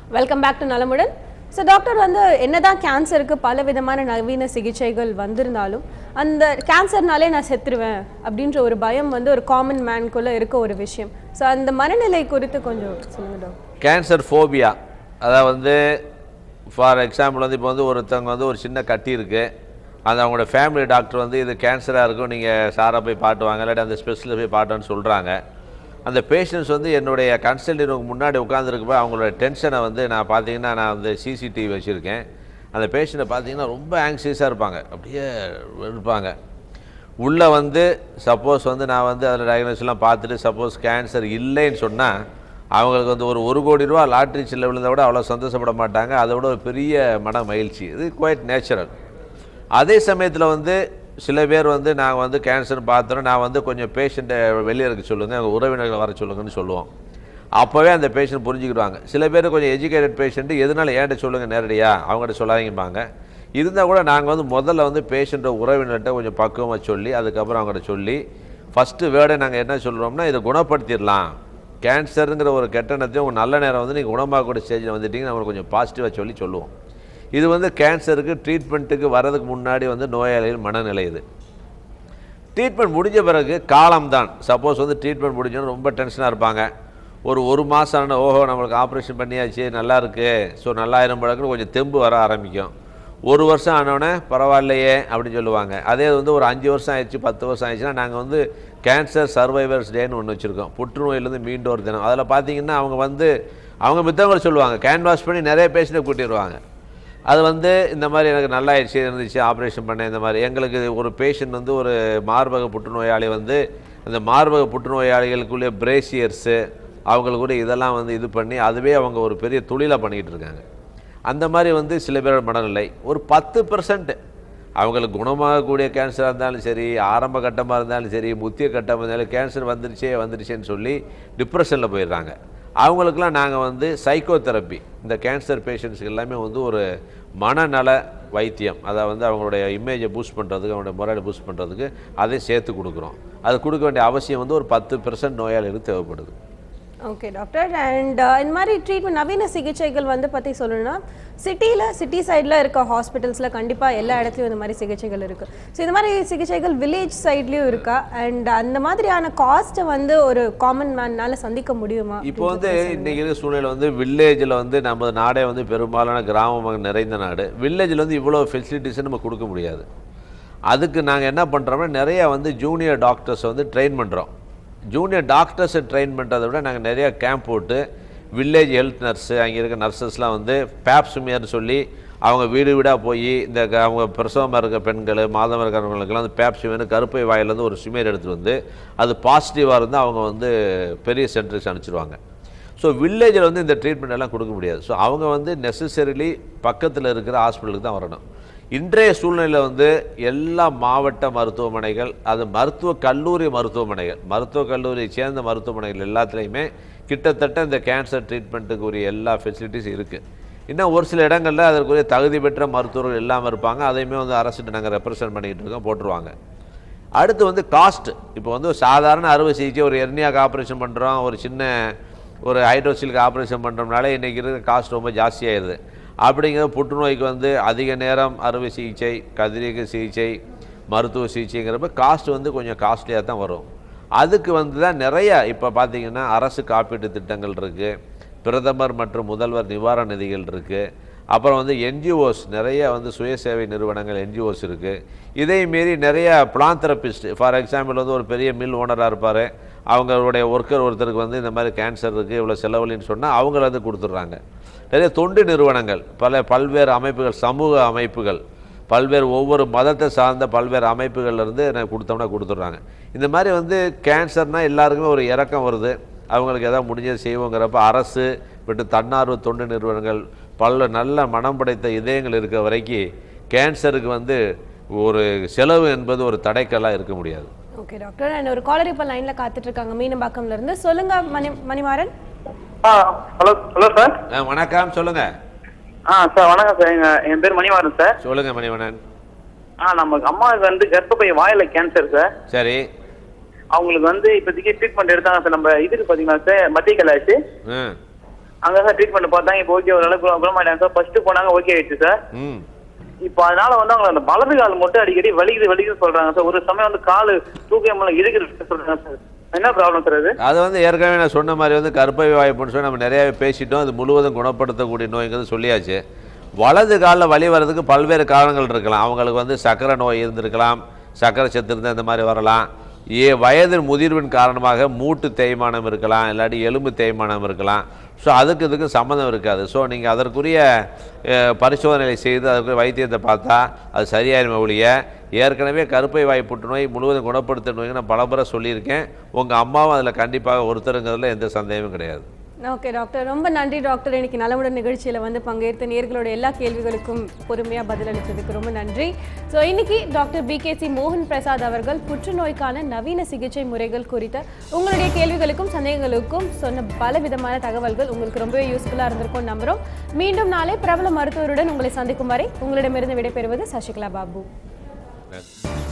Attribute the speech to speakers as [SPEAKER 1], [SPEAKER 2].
[SPEAKER 1] welcome back to நலமுடன் so doctor வந்து என்னதான் கேன்சருக்கு பல விதமான நவீன சிகிச்சைகள் வந்திருந்தாலும் அந்த கேன்சர்னாலே நான் செத்துருவேன் அப்படின்ற ஒரு பயம் வந்து ஒரு காமன் மேன்குள்ளே இருக்க ஒரு விஷயம் ஸோ அந்த மனநிலை குறித்து கொஞ்சம் சொல்லுங்க டாக்டர்
[SPEAKER 2] கேன்சர் ஃபோபியா அதாவது வந்து ஃபார் எக்ஸாம்பிள் வந்து இப்போ வந்து ஒருத்தவங்க வந்து ஒரு சின்ன கட்டி இருக்குது அந்த அவங்களோட ஃபேமிலி டாக்டர் வந்து இது கேன்சராக இருக்கும் நீங்கள் சாரை போய் பாட்டுவாங்க இல்லாட்டி அந்த ஸ்பெஷலில் போய் பாட்டுன்னு சொல்கிறாங்க அந்த பேஷண்ட்ஸ் வந்து என்னுடைய கன்சல்டிங் ரூம் முன்னாடி உட்காந்துருக்கப்ப அவங்களோட டென்ஷனை வந்து நான் பார்த்தீங்கன்னா நான் வந்து சிசிடிவி வச்சுருக்கேன் அந்த பேஷண்ட்டை பார்த்தீங்கன்னா ரொம்ப ஆங்ஷியஸாக இருப்பாங்க அப்படியே இருப்பாங்க உள்ளே வந்து சப்போஸ் வந்து நான் வந்து அதில் டயக்னோஸ்லாம் பார்த்துட்டு சப்போஸ் கேன்சர் இல்லைன்னு சொன்னால் அவங்களுக்கு வந்து ஒரு ஒரு கோடி ரூபா லாட்ரி சில்ல விழுந்தா விட அவ்வளோ சந்தோஷப்பட மாட்டாங்க அதை விட ஒரு பெரிய மன மகிழ்ச்சி இது குவைட் நேச்சுரல் அதே சமயத்தில் வந்து சில பேர் வந்து நாங்கள் வந்து கேன்சர் பார்த்தோம் நான் வந்து கொஞ்சம் பேஷண்ட்டை வெளியே இருக்க சொல்லுங்கள் அவங்க உறவினர்களை வர சொல்லுங்கன்னு சொல்லுவோம் அப்போவே அந்த பேஷண்ட் புரிஞ்சுக்கிடுவாங்க சில பேர் கொஞ்சம் எஜுகேட்டட் பேஷண்ட்டு எதனால ஏன்ட்ட சொல்லுங்கள் நேரடியாக அவங்ககிட்ட சொல்லாதீங்கம்பாங்க இருந்தால் கூட நாங்கள் வந்து முதல்ல வந்து பேஷண்ட்டை உறவினர்கிட்ட கொஞ்சம் பக்குவமாக சொல்லி அதுக்கப்புறம் அவங்ககிட்ட சொல்லி ஃபஸ்ட்டு வேர்டை நாங்கள் என்ன சொல்கிறோம்னா இதை குணப்படுத்திடலாம் கேன்சருங்கிற ஒரு கெட்டணத்தையும் உங்கள் நல்ல நேரம் வந்து நீங்கள் குணமாகக்கூடிய ஸ்டேஜில் வந்துட்டீங்கன்னா நம்ம கொஞ்சம் பாசிட்டிவாக சொல்லி சொல்லுவோம் இது வந்து கேன்சருக்கு ட்ரீட்மெண்ட்டுக்கு வர்றதுக்கு முன்னாடி வந்து நோயாளிகள் மனநிலை இது ட்ரீட்மெண்ட் முடிஞ்ச பிறகு காலம்தான் சப்போஸ் வந்து ட்ரீட்மெண்ட் முடிஞ்சோன்னு ரொம்ப டென்ஷனாக இருப்பாங்க ஒரு ஒரு மாதம் ஆன ஓஹோ நம்மளுக்கு ஆப்ரேஷன் பண்ணியாச்சு நல்லா இருக்கு ஸோ நல்லாயிரம் பிறகு கொஞ்சம் தெம்பு வர ஆரம்பிக்கும் ஒரு வருஷம் ஆனோடனே பரவாயில்லையே அப்படின்னு சொல்லுவாங்க அதே வந்து ஒரு அஞ்சு வருஷம் ஆயிடுச்சு பத்து வருஷம் ஆயிடுச்சுன்னா நாங்கள் வந்து கேன்சர் சர்வைவர்ஸ் டேன்னு ஒன்று வச்சுருக்கோம் புற்றுநோயிலேருந்து மீண்டும் ஒரு தினம் அதில் பார்த்தீங்கன்னா அவங்க வந்து அவங்க மித்தவங்களை சொல்லுவாங்க கேன்வாஸ் பண்ணி நிறைய பேஷண்ட்டை கூட்டிடுவாங்க அது வந்து இந்த மாதிரி எனக்கு நல்லா ஆயிடுச்சு இருந்துச்சு ஆப்ரேஷன் பண்ணேன் இந்த மாதிரி எங்களுக்கு ஒரு பேஷண்ட் வந்து ஒரு மார்பக புற்றுநோயாளி வந்து அந்த மார்பக புற்றுநோயாளிகளுக்குள்ளே பிரேசியர்ஸு அவங்களுக்குள்ள இதெல்லாம் வந்து இது பண்ணி அதுவே அவங்க ஒரு பெரிய தொழிலாக பண்ணிக்கிட்டு இருக்காங்க அந்த மாதிரி வந்து சில பேர் மனநிலை ஒரு பத்து பர்சன்ட் அவங்களுக்கு குணமாகக்கூடிய கேன்சராக இருந்தாலும் சரி ஆரம்ப கட்டமாக இருந்தாலும் சரி முத்திய கட்டமாக இருந்தாலும் கேன்சர் வந்துருச்சே வந்துருச்சேன்னு சொல்லி டிப்ரெஷனில் போயிடுறாங்க அவங்களுக்கெல்லாம் நாங்கள் வந்து சைக்கோ தெரப்பி இந்த கேன்சர் பேஷண்ட்ஸுக்கு எல்லாமே வந்து ஒரு மனநல வைத்தியம் அதை வந்து அவங்களுடைய இமேஜை பூஸ்ட் பண்ணுறதுக்கு அவங்களுடைய முறையை பூஸ்ட் பண்ணுறதுக்கு அதை சேர்த்து கொடுக்குறோம் அது கொடுக்க வேண்டிய அவசியம் வந்து ஒரு பத்து பெர்சன்ட் நோயாளிகளுக்கு தேவைப்படுது
[SPEAKER 1] ஓகே டாக்டர் அண்ட் இந்த மாதிரி ட்ரீட்மெண்ட் நவீன சிகிச்சைகள் வந்து பற்றி சொல்லணும்னா சிட்டியில் சிட்டி சைடில் இருக்க ஹாஸ்பிட்டல்ஸில் கண்டிப்பாக எல்லா இடத்துலையும் இந்த மாதிரி சிகிச்சைகள் இருக்குது ஸோ இந்த மாதிரி சிகிச்சைகள் வில்லேஜ் சைட்லேயும் இருக்கா அண்ட் அந்த மாதிரியான காஸ்ட்டை வந்து ஒரு காமன் மேன்னால சந்திக்க முடியுமா
[SPEAKER 2] இப்போ வந்து இன்றைக்கி இருக்க சூழ்நிலை வந்து வில்லேஜில் வந்து நம்ம நாடே வந்து பெரும்பாலான கிராமமாக நிறைந்த நாடு வில்லேஜில் வந்து இவ்வளோ ஃபெசிலிட்டிஸை நம்ம கொடுக்க முடியாது அதுக்கு நாங்கள் என்ன பண்ணுறோம்னா நிறைய வந்து ஜூனியர் டாக்டர்ஸ் வந்து ட்ரெயின் பண்ணுறோம் ஜூனியர் டாக்டர்ஸை ட்ரெயின் பண்ணுறதை விட நாங்கள் நிறைய கேம்ப் போட்டு வில்லேஜ் ஹெல்த் நர்ஸு அங்கே இருக்க நர்சஸ்லாம் வந்து பேப்சுமியர்னு சொல்லி அவங்க வீடு வீடாக போய் இந்த க- அவங்க பிரசவமாக இருக்க பெண்கள் மாதம் இருக்கிறவங்களுக்கெல்லாம் அந்த பேப்சுமியர் கருப்பை வாயிலேருந்து ஒரு சுமியர் எடுத்துகிட்டு வந்து அது பாசிட்டிவாக இருந்தால் அவங்க வந்து பெரிய சென்டருக்கு அனுப்பிச்சிடுவாங்க ஸோ வில்லேஜில் வந்து இந்த ட்ரீட்மெண்ட் எல்லாம் கொடுக்க முடியாது ஸோ அவங்க வந்து நெசசரிலி பக்கத்தில் இருக்கிற ஹாஸ்பிட்டலுக்கு தான் வரணும் இன்றைய சூழ்நிலையில் வந்து எல்லா மாவட்ட மருத்துவமனைகள் அது மருத்துவ கல்லூரி மருத்துவமனைகள் மருத்துவக் கல்லூரியை சேர்ந்த மருத்துவமனைகள் எல்லாத்துலேயுமே கிட்டத்தட்ட இந்த கேன்சர் ட்ரீட்மெண்ட்டுக்கு உரிய எல்லா ஃபெசிலிட்டிஸ் இருக்குது இன்னும் ஒரு சில இடங்களில் அதற்குரிய தகுதி பெற்ற மருத்துவர்கள் இல்லாமல் இருப்பாங்க அதையுமே வந்து அரசுட்டு நாங்கள் ரெப்ரசன்ட் பண்ணிக்கிட்டு இருக்கோம் போட்டுருவாங்க அடுத்து வந்து காஸ்ட் இப்போ வந்து ஒரு சாதாரண அறுவை சிகிச்சை ஒரு எர்னியாக்கு ஆப்ரேஷன் பண்ணுறோம் ஒரு சின்ன ஒரு ஹைட்ரோசிலுக்கு ஆப்ரேஷன் பண்ணுறோம்னால இன்றைக்கி இருக்கிற காஸ்ட் ரொம்ப ஜாஸ்தியாகிடுது அப்படிங்கிற புற்றுநோய்க்கு வந்து அதிக நேரம் அறுவை சிகிச்சை கதிரியக்க சிகிச்சை மருத்துவ சிகிச்சைங்கிறப்ப காஸ்ட் வந்து கொஞ்சம் காஸ்ட்லியாக தான் வரும் அதுக்கு வந்து தான் நிறைய இப்போ பார்த்தீங்கன்னா அரசு காப்பீட்டு திட்டங்கள் இருக்குது பிரதமர் மற்றும் முதல்வர் நிவாரண நிதிகள் இருக்குது அப்புறம் வந்து என்ஜிஓஸ் நிறைய வந்து சுயசேவை நிறுவனங்கள் என்ஜிஓஸ் இருக்குது இதை மீறி நிறைய பிளான் தெரபிஸ்ட் ஃபார் எக்ஸாம்பிள் வந்து ஒரு பெரிய மில் ஓனராக இருப்பார் அவங்களுடைய ஒர்க்கர் ஒருத்தருக்கு வந்து இந்த மாதிரி கேன்சர் இருக்குது இவ்வளோ செலவழின்னு சொன்னால் அவங்கள வந்து கொடுத்துட்றாங்க நிறைய தொண்டு நிறுவனங்கள் பல பல்வேறு அமைப்புகள் சமூக அமைப்புகள் பல்வேறு ஒவ்வொரு மதத்தை சார்ந்த பல்வேறு அமைப்புகள்ல இருந்து எனக்கு கொடுத்தோம்னா கொடுத்துட்றாங்க இந்த மாதிரி வந்து கேன்சர்னால் எல்லாருக்குமே ஒரு இறக்கம் வருது அவங்களுக்கு எதாவது முடிஞ்சது செய்வோங்கிறப்ப அரசு விட்டு தன்னார்வ தொண்டு நிறுவனங்கள் பல நல்ல மனம் படைத்த இதயங்கள் இருக்க வரைக்கும் கேன்சருக்கு வந்து ஒரு செலவு என்பது ஒரு தடைக்கல்லாக இருக்க முடியாது
[SPEAKER 1] ஓகே டாக்டர் அண்ட் ஒரு காலர் இப்போ லைனில் காத்துட்டு இருக்காங்க மீனம்பாக்கம்ல இருந்து சொல்லுங்க மணி மணிமாறன்
[SPEAKER 3] ஆ ஹலோ ஹலோ சார்
[SPEAKER 2] ஆ, வணக்கம் சொல்லுங்கள்
[SPEAKER 3] ஆ சார் வணக்கம் சார் எங்க என் பேர் மணிவாரன் சார்
[SPEAKER 2] சொல்லுங்கள் மணிவண்ணன்
[SPEAKER 3] ஆ நம்ம அம்மாவுக்கு வந்து கர்ப்பப்பை வாயில கேன்சர் சார்
[SPEAKER 2] சரி
[SPEAKER 3] அவங்களுக்கு வந்து இப்போதைக்கு ட்ரீட்மெண்ட் எடுத்தாங்க சார் நம்ம இதுக்கு பார்த்தீங்கன்னா சார் மத்திய கலாச்சு
[SPEAKER 2] ம்
[SPEAKER 3] அங்க சார் ட்ரீட்மெண்ட் பார்த்தாங்க இப்போ ஓகே ஓரளவுக்கு குணமாயிட்டாங்க சார் ஃபர்ஸ்ட் போனாங்க ஓகே ஆயிடுச்சு சார்
[SPEAKER 2] ம்
[SPEAKER 3] இப்போ அதனால வந்து அவங்க அந்த வலது கால் மட்டும் அடிக்கடி வலிக்குது வலிக்குது சொல்றாங்க சார் ஒரு சமயம் வந்து கால் தூக்க முடியல இழுக்குது சொல்றாங்க சார் என்ன ப்ராப்ளம் சார் அது
[SPEAKER 2] அது வந்து ஏற்கனவே நான் சொன்ன மாதிரி வந்து கருப்பை வாய்ப்புன்னு சொல்லி நம்ம நிறையாவே பேசிட்டோம் அது முழுவதும் குணப்படுத்தக்கூடிய நோய்ங்கிறது சொல்லியாச்சு வலது காலில் வலி வர்றதுக்கு பல்வேறு காரணங்கள் இருக்கலாம் அவங்களுக்கு வந்து சர்க்கரை நோய் இருந்திருக்கலாம் சர்க்கரை சத்து இருந்தால் இந்த மாதிரி வரலாம் ஏ வயது முதிர்வின் காரணமாக மூட்டு தேய்மானம் இருக்கலாம் இல்லாட்டி எலும்பு தேய்மானம் இருக்கலாம் ஸோ அதுக்கு இதுக்கு சம்மந்தம் இருக்காது ஸோ நீங்கள் அதற்குரிய அஹ், பரிசோதனை செய்து அதுக்குரிய வைத்தியத்தை பார்த்தா அது சரியாயிருமே ஒழிய ஏற்கனவே கருப்பை வாய் புற்றுநோய் முழுவதும் குணப்படுத்த நோய்க்கு நான் பலமுறை சொல்லியிருக்கேன் உங்கள் அம்மாவும் அதில் கண்டிப்பாக ஒருத்தருங்கிறதுல எந்த சந்தேகமும் கிடையாது
[SPEAKER 1] ஓகே டாக்டர் ரொம்ப நன்றி டாக்டர் இன்னைக்கு நலமுடன் நிகழ்ச்சியில் வந்து பங்கேற்று நேர்களோட எல்லா கேள்விகளுக்கும் பொறுமையாக பதிலளித்ததுக்கு ரொம்ப நன்றி ஸோ இன்னைக்கு டாக்டர் பிகேசி மோகன் பிரசாத் அவர்கள் புற்றுநோய்க்கான நவீன சிகிச்சை முறைகள் குறித்த உங்களுடைய கேள்விகளுக்கும் சந்தேகங்களுக்கும் சொன்ன பல விதமான தகவல்கள் உங்களுக்கு ரொம்பவே யூஸ்ஃபுல்லாக இருந்திருக்கும் நம்புகிறோம் மீண்டும் நாளை பிரபல மருத்துவருடன் உங்களை சந்திக்கும் வரை உங்களிடமிருந்து விடைபெறுவது சசிகலா பாபு
[SPEAKER 2] நன்றி